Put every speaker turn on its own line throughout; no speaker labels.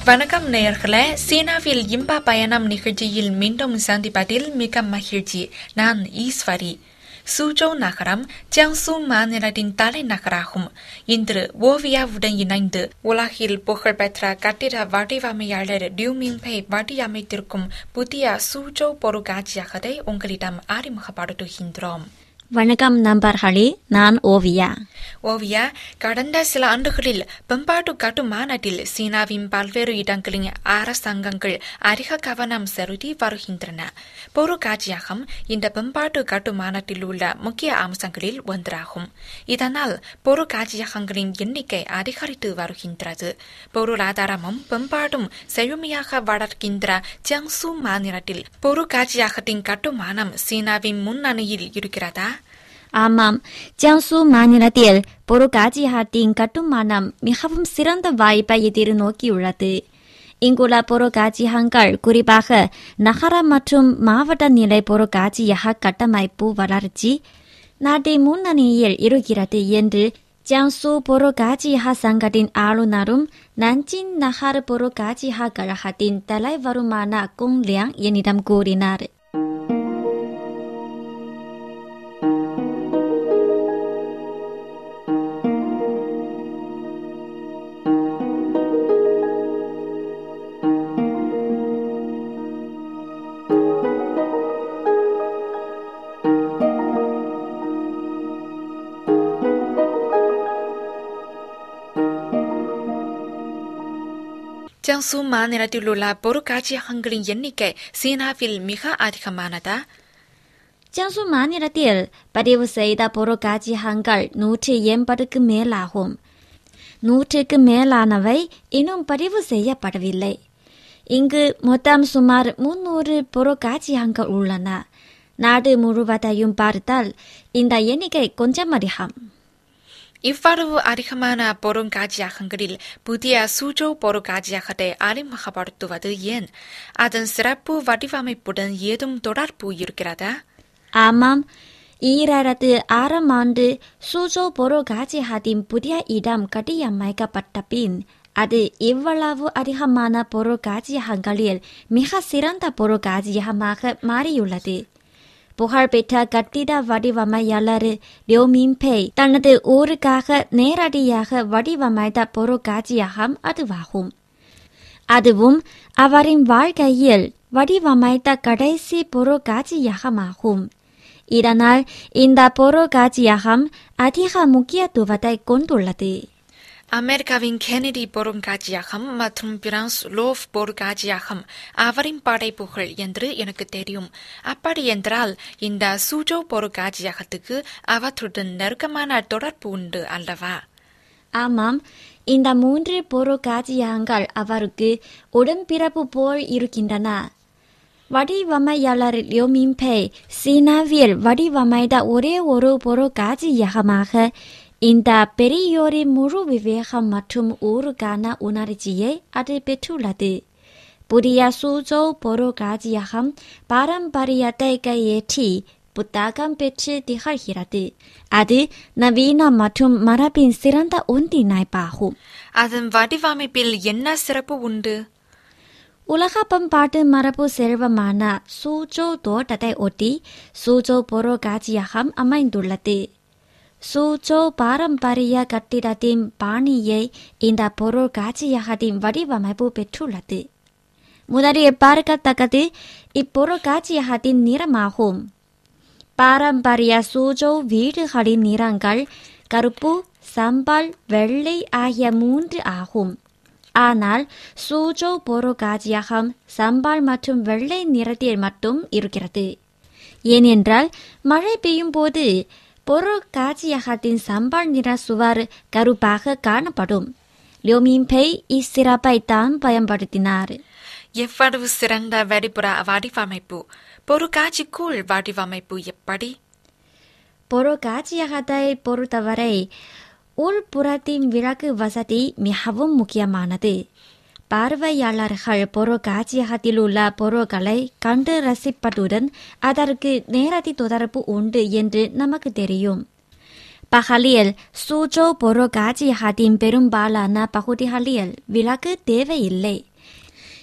வணக்கம் நேயர்களே சீனாவில் இன்பா பயணம் நிகழ்ச்சியில் மீண்டும் சந்திப்பதில் மிக மகிழ்ச்சி நான் ஈஸ்வரி சூஜோ நகரம் ஜியாங்சு மாநிலத்தின் தலைநகராகும் இன்று ஓவியாவுடன் இணைந்து உலகில் புகழ்பெற்ற கட்டிட வடிவமையாளர் டியூமிங்பை வடிவமைத்திருக்கும் புதிய சூஜோ பொருட்காட்சியகத்தை உங்களிடம் அறிமுகப்படுத்துகின்றோம்
வணக்கம் நண்பர்களே நான் ஓவியா
ஓவியா கடந்த சில ஆண்டுகளில் பண்பாட்டு கட்டுமானத்தில் சீனாவின் பல்வேறு இடங்களின் அரசாங்கங்கள் அதிக கவனம் செலுத்தி வருகின்றன பொருட்காட்சியகம் இந்த பண்பாட்டு கட்டுமானத்தில் உள்ள முக்கிய அம்சங்களில் ஒன்றாகும் இதனால் பொருட்காட்சியகங்களின் எண்ணிக்கை அதிகரித்து வருகின்றது பொருளாதாரமும் பண்பாடும் செழுமையாக வளர்க்கின்ற ஜியாங்சு மாநிலத்தில் பொருட்காட்சியகத்தின் கட்டுமானம் சீனாவின் முன்னணியில் இருக்கிறதா
ஆமாம் ஜியாங்சு மாநிலத்தில் பொருட்காட்சியகத்தின் கட்டுமானம் மிகவும் சிறந்த வாய்ப்பை எதிர்நோக்கியுள்ளது இங்குள்ள பொருட்காட்சியகங்கள் குறிப்பாக நகர மற்றும் மாவட்ட நிலை பொருட்காட்சியக கட்டமைப்பு வளர்ச்சி நாட்டின் முன்னணியில் இருக்கிறது என்று ஜியாங்சு பொருட்காட்சியக சங்கத்தின் ஆளுநரும் நஞ்சின் நகர பொருட்காட்சியக கழகத்தின் தலைவருமான குங் லியாங் என்னிடம் கூறினார்
ஜியாங்சு மாநிலத்தில் உள்ள பொருட்காட்சியகங்களின் எண்ணிக்கை சீனாவில் மிக அதிகமானதா
ஜியாங்சு மாநிலத்தில் பதிவு செய்த பொருட்காட்சியகங்கள் நூற்றி எண்பதுக்கு மேலாகும் நூற்றுக்கு மேலானவை இன்னும் பதிவு செய்யப்படவில்லை இங்கு மொத்தம் சுமார் முன்னூறு பொருட்காட்சியகங்கள் உள்ளன நாடு முழுவதையும் பார்த்தால் இந்த எண்ணிக்கை கொஞ்சம் அதிகம்
இவ்வளவு அதிகமான பொருட்காட்சியகங்களில் புதிய சூஜோ பொருட்காட்சியகத்தை அறிமுகப்படுத்துவது ஏன் அதன் சிறப்பு வடிவமைப்புடன் ஏதும் தொடர்பு இருக்கிறதா
ஆமாம் ஈராயிரத்து ஆறாம் ஆண்டு சூஜோ பொருட்காட்சியகத்தின் புதிய இடம் கட்டியமைக்கப்பட்ட பின் அது இவ்வளவு அதிகமான பொருட்காட்சியகங்களில் மிக சிறந்த பொருட்காட்சியகமாக மாறியுள்ளது புகழ்பெற்ற கட்டிட வடிவமையாளர் லியூ மின்பே தனது ஊருக்காக நேரடியாக வடிவமைத்த பொருட்காட்சியகம் அதுவாகும் அதுவும் அவரின் வாழ்க்கையில் வடிவமைத்த கடைசி பொருட்காட்சியகமாகும் இதனால் இந்த பொருட்காட்சியகம் அதிக முக்கியத்துவத்தை கொண்டுள்ளது
அமெரிக்காவின் கெனடி பொருட்காட்சியகம் மற்றும் பிரான்ஸ் லோவ் பொருட்காட்சியகம் அவரின் படைப்புகள் என்று எனக்கு தெரியும் அப்படி என்றால் இந்த சூஜோ பொருட்காட்சியகத்துக்கு அவற்றுடன் நெருக்கமான தொடர்பு உண்டு அல்லவா
ஆமாம் இந்த மூன்று பொருட்காட்சியகங்கள் அவருக்கு உடன்பிறப்பு போல் இருக்கின்றன வடிவமையாளர் லியூ மின்பே சீனாவில் வடிவமைத்த ஒரே ஒரு பொருட்காட்சியகமாக இந்த பெரியோரின் முழு விவேகம் மற்றும் ஊருக்கான உணர்ச்சியை அது பெற்றுள்ளது புதிய சூஜோ பொருட்காட்சியகம் பாரம்பரியத்தை கையேற்றி புத்தகம் பெற்று திகழ்கிறது அது நவீன மற்றும் மரபின் சிறந்த ஒன்றிணைப்பாகும்
அதன் வடிவமைப்பில் என்ன சிறப்பு உண்டு
உலக பண்பாட்டு மரபு செல்வமான சூஜோ தோட்டத்தை ஒட்டி சூஜோ பொருட்காட்சியகம் அமைந்துள்ளது சூஜோ பாரம்பரிய கட்டிடத்தின் பாணியை இந்த பொருட்காட்சியகத்தின் வடிவமைப்பு பெற்றுள்ளது முதலில் பார்க்கத்தக்கது இப்பொருட்காட்சியகத்தின் நிறமாகும் பாரம்பரிய சூஜோ வீடுகளின் நிறங்கள் கருப்பு சம்பால் வெள்ளை ஆகிய மூன்று ஆகும் ஆனால் சூஜோ பொருட்காட்சியகம் சம்பால் மற்றும் வெள்ளை நிறத்தில் மட்டும் இருக்கிறது ஏனென்றால் மழை பெய்யும் போது பொருட்காட்சியகத்தின் சம்பால் நிற சுவர் கருப்பாக காணப்படும் லியோமின்பை இச்சிறப்பை தான் பயன்படுத்தினார்
எவ்வளவு சிறந்த வெளிப்புற வடிவமைப்பு பொருட்காட்சிக்குள் வடிவமைப்பு எப்படி
பொருட்காட்சியகத்தை பொறுத்தவரை உள்புறத்தின் விளக்கு வசதி மிகவும் முக்கியமானது பார்வையாளர்கள் பொருட்காட்சியகத்தில் உள்ள பொருட்களை கண்டு ரசிப்பதுடன் அதற்கு நேரடி தொடர்பு உண்டு என்று நமக்கு தெரியும் பகலில் சூஜோ பொருட்காட்சியகத்தின் பெரும்பாலான பகுதிகளில் விளக்கு தேவையில்லை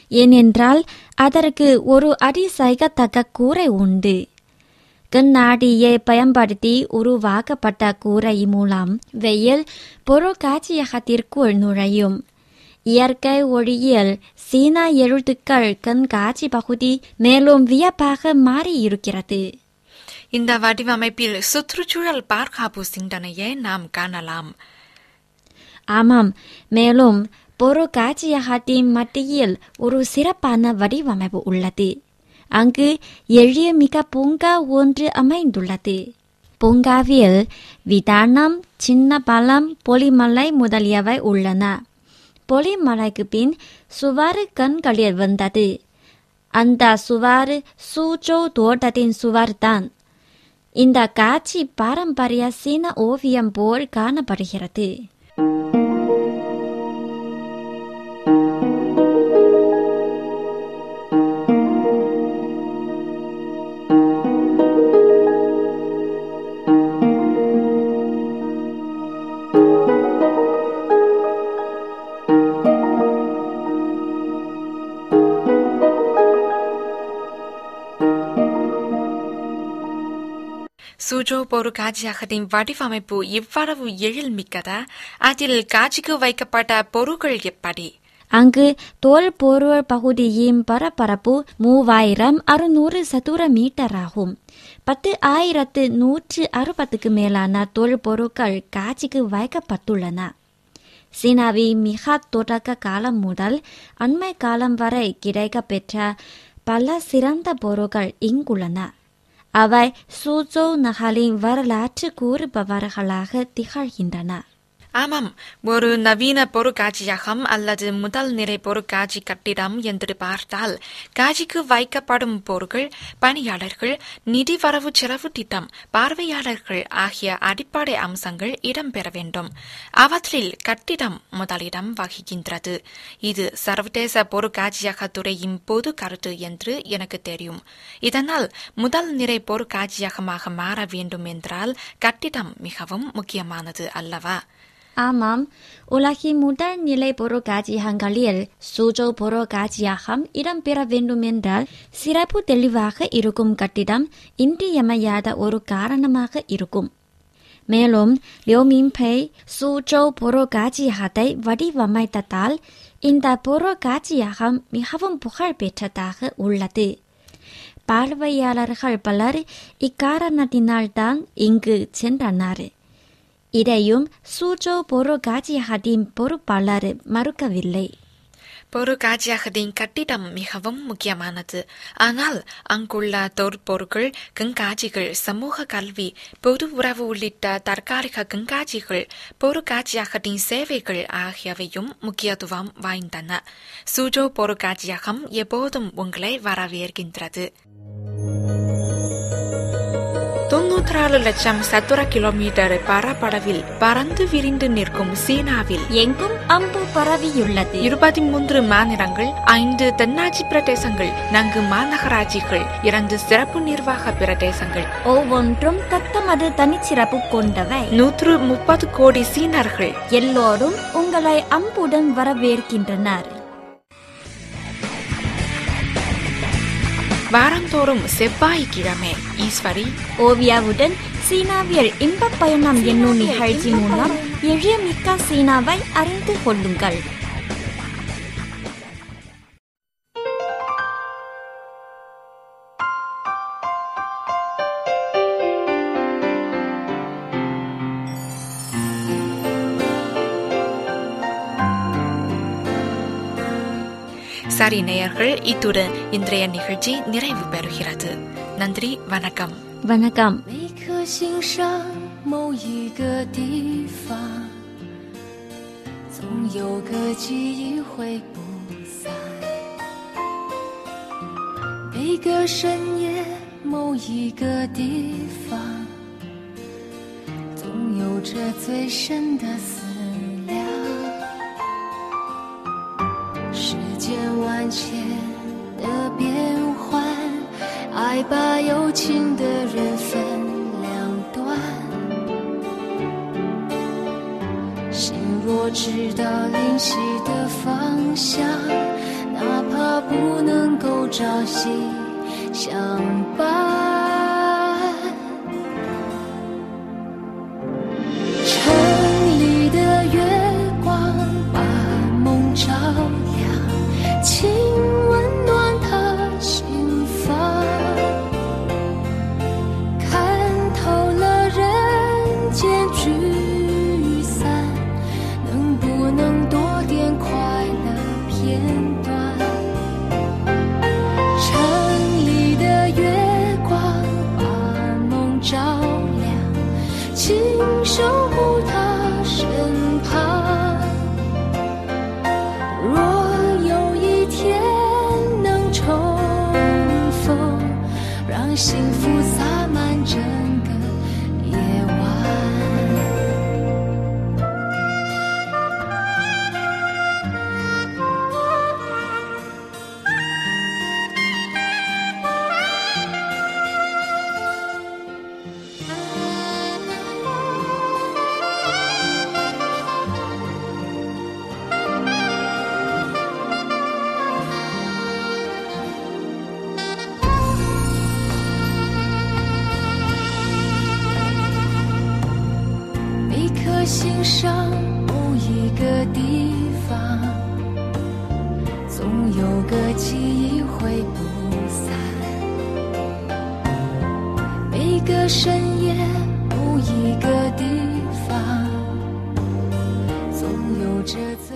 ஏனென்றால் அதற்கு ஒரு அதிசயத்தக்க கூரை உண்டு கண்ணாடியை பயன்படுத்தி உருவாக்கப்பட்ட கூரை மூலம் வெயில் பொருட்காட்சியகத்திற்குள் நுழையும் இயற்கை ஒளியில் சீன எழுத்துக்கள் கண்காட்சி பகுதி மேலும் வியப்பாக மாறியிருக்கிறது
இந்த வடிவமைப்பில் சுற்றுச்சூழல் பாதுகாப்பு சிந்தனையை நாம் காணலாம்
ஆமாம் மேலும் பொருட்காட்சியகத்தின் மத்தியில் ஒரு சிறப்பான வடிவமைப்பு உள்ளது அங்கு எளிய மிக பூங்கா ஒன்று அமைந்துள்ளது பூங்காவில் விதானம் சின்ன பழம் பொலிமலை முதலியவை உள்ளன பொலிமலைக்கு பின் சுவாறு கண்களில் வந்தது அந்த சுவாறு சூஜோ தோட்டத்தின் சுவார் தான் இந்த காட்சி பாரம்பரிய சீன ஓவியம் போல் காணப்படுகிறது
சூஜோ பொருட்காட்சியகத்தின் வடிவமைப்பு இவ்வளவு எழில்மிக்கதா அதில் காட்சிக்கு வைக்கப்பட்ட பொருட்கள் எப்படி
அங்கு தோல் பொருள் பகுதியின் பரப்பரப்பு மூவாயிரம் அறுநூறு சதுர மீட்டர் ஆகும் பத்து ஆயிரத்து நூற்று அறுபதுக்கு மேலான தோல் பொருட்கள் காட்சிக்கு வைக்கப்பட்டுள்ளன சீனாவின் மிக தொடக்க காலம் முதல் அண்மை காலம் வரை கிடைக்கப்பெற்ற பல சிறந்த பொருட்கள் இங்குள்ளன அவை சூசோ நகரின் வரலாற்று கூறுபவர்களாக திகழ்கின்றன
ஆமாம் ஒரு நவீன பொருட்காட்சியகம் அல்லது முதல் நிலை பொருட்காட்சி கட்டிடம் என்று பார்த்தால் காட்சிக்கு வைக்கப்படும் பொருட்கள் பணியாளர்கள் நிதி வரவு செலவு திட்டம் பார்வையாளர்கள் ஆகிய அடிப்படை அம்சங்கள் இடம்பெற வேண்டும் அவற்றில் கட்டிடம் முதலிடம் வகிக்கின்றது இது சர்வதேச பொருட்காட்சியக துறையின் பொது கருத்து என்று எனக்கு தெரியும் இதனால் முதல் நிலை பொருட்காட்சியகமாக மாற வேண்டும் என்றால் கட்டிடம் மிகவும் முக்கியமானது அல்லவா
ஆமாம் உலகின் முதல் நிலை பொருட்காட்சியகங்களில் சூஜோ பொருட்காட்சியகம் இடம்பெற வேண்டுமென்றால் சிறப்பு தெளிவாக இருக்கும் கட்டிடம் இன்றியமையாத ஒரு காரணமாக இருக்கும் மேலும் லியோமின்பை சூஜோ பொருட்காட்சியகத்தை வடிவமைத்ததால் இந்த பொருட்காட்சியகம் மிகவும் புகழ் பெற்றதாக உள்ளது பார்வையாளர்கள் பலர் இக்காரணத்தினால்தான் இங்கு சென்றனர் இதையும் சூஜோ பொருட்காட்சியகத்தின் பொறுப்பாளர் மறுக்கவில்லை
பொருட்காட்சியகத்தின் கட்டிடம் மிகவும் முக்கியமானது ஆனால் அங்குள்ள தொற்பொருட்கள் கண்காட்சிகள் சமூக கல்வி பொது உறவு உள்ளிட்ட தற்காலிக கண்காட்சிகள் பொருட்காட்சியகத்தின் சேவைகள் ஆகியவையும் முக்கியத்துவம் வாய்ந்தன சூஜோ பொருட்காட்சியகம் எப்போதும் உங்களை வரவேற்கின்றது தொன்னூற்றாறு லட்சம் சதுர கிலோமீட்டர் பரப்பளவில் பறந்து விரிந்து நிற்கும் சீனாவில்
எங்கும் அம்பு பரவியுள்ளது
இருபத்தி மூன்று மாநிலங்கள் ஐந்து தென்னாட்சி பிரதேசங்கள் நான்கு மாநகராட்சிகள் இரண்டு சிறப்பு நிர்வாக பிரதேசங்கள்
ஒவ்வொன்றும் தத்தமது தனிச்சிறப்பு கொண்டவை
நூற்று முப்பது கோடி சீனர்கள்
எல்லோரும் உங்களை அம்புடன் வரவேற்கின்றனர்
வாரந்தோறும் செவ்வாய்க்கிழமை ஈஸ்வரி
ஓவியாவுடன் சீனாவில் இன்பப் பயணம் என்னும் நிகழ்ச்சி மூலம் எளியமிக்க சீனாவை அறிந்து கொள்ளுங்கள்
சரி நேயர்கள் இத்துடன் இன்றைய நிகழ்ச்சி நிறைவு பெறுகிறது நன்றி வணக்கம்
வணக்கம்
每颗心上某一个地方，总有个记忆会不散。每个深夜某一个地方，总有着最深的思量。世间万千的变幻，爱把有情的人分两端。心若知道灵犀的方向，哪怕不朝夕相伴。城里的月光把梦照亮，请温暖他心房。看透了人间聚散，能不能多点快乐片段？城里的月光把梦照亮，请守护他身旁。若有一天能重逢，让幸福洒满整个夜晚。每颗心上某一个地方，总有个记忆会不散。每个深夜某一个地方，总有着。